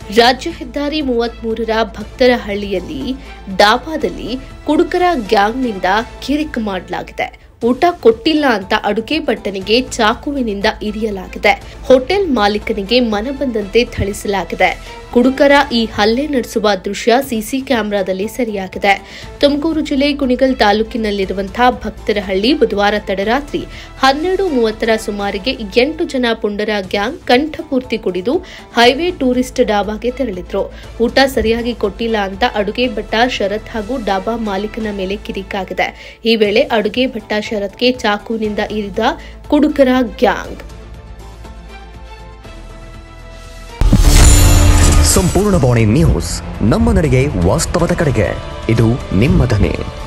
ರಾಜ್ಯ ಹೆದ್ದಾರಿ ಮೂವತ್ಮೂರರ ಭಕ್ತರಹಳ್ಳಿಯಲ್ಲಿ ಡಾಬಾದಲ್ಲಿ ಕುಡುಕರ ಗ್ಯಾಂಗ್ನಿಂದ ಕಿರಿಕ್ ಮಾಡಲಾಗಿದೆ ಊಟ ಕೊಟ್ಟಿಲ್ಲ ಅಂತ ಅಡುಗೆ ಭಟ್ಟನಿಗೆ ಚಾಕುವಿನಿಂದ ಇರಿಯಲಾಗಿದೆ ಹೋಟೆಲ್ ಮಾಲೀಕನಿಗೆ ಮನಬಂದಂತೆ ಥಳಿಸಲಾಗಿದೆ ಕುಡುಕರ ಈ ಹಲ್ಲೆ ನಡೆಸುವ ದೃಶ್ಯ ಸಿಸಿ ಕ್ಯಾಮೆರಾದಲ್ಲಿ ಸೆರೆಯಾಗಿದೆ ತುಮಕೂರು ಜಿಲ್ಲೆ ಕುಣಿಗಲ್ ತಾಲೂಕಿನಲ್ಲಿರುವಂತಹ ಭಕ್ತರಹಳ್ಳಿ ಬುಧವಾರ ತಡರಾತ್ರಿ ಹನ್ನೆರಡು ಮೂವತ್ತರ ಸುಮಾರಿಗೆ ಎಂಟು ಜನ ಪುಂಡರ ಗ್ಯಾಂಗ್ ಕಂಠಪೂರ್ತಿ ಕುಡಿದು ಹೈವೇ ಟೂರಿಸ್ಟ್ ಡಾಬಾಗೆ ತೆರಳಿದ್ರು ಊಟ ಸರಿಯಾಗಿ ಕೊಟ್ಟಿಲ್ಲ ಅಂತ ಅಡುಗೆ ಭಟ್ಟ ಶರತ್ ಹಾಗೂ ಡಾಬಾ ಮಾಲೀಕನ ಮೇಲೆ ಕಿರಿಕಾಗಿದೆ ಈ ವೇಳೆ ಅಡುಗೆ ಭಟ್ಟ ಶರತ್ಗೆ ಚಾಕುವಿನಿಂದ ಇರಿದ ಕುಡುಕರ ಗ್ಯಾಂಗ್ ಸಂಪೂರ್ಣ ಬಾಣಿ ನ್ಯೂಸ್ ನಮ್ಮ ನಡೆಗೆ ವಾಸ್ತವದ ಕಡೆಗೆ ಇದು ನಿಮ್ಮ ಧ್ವನಿ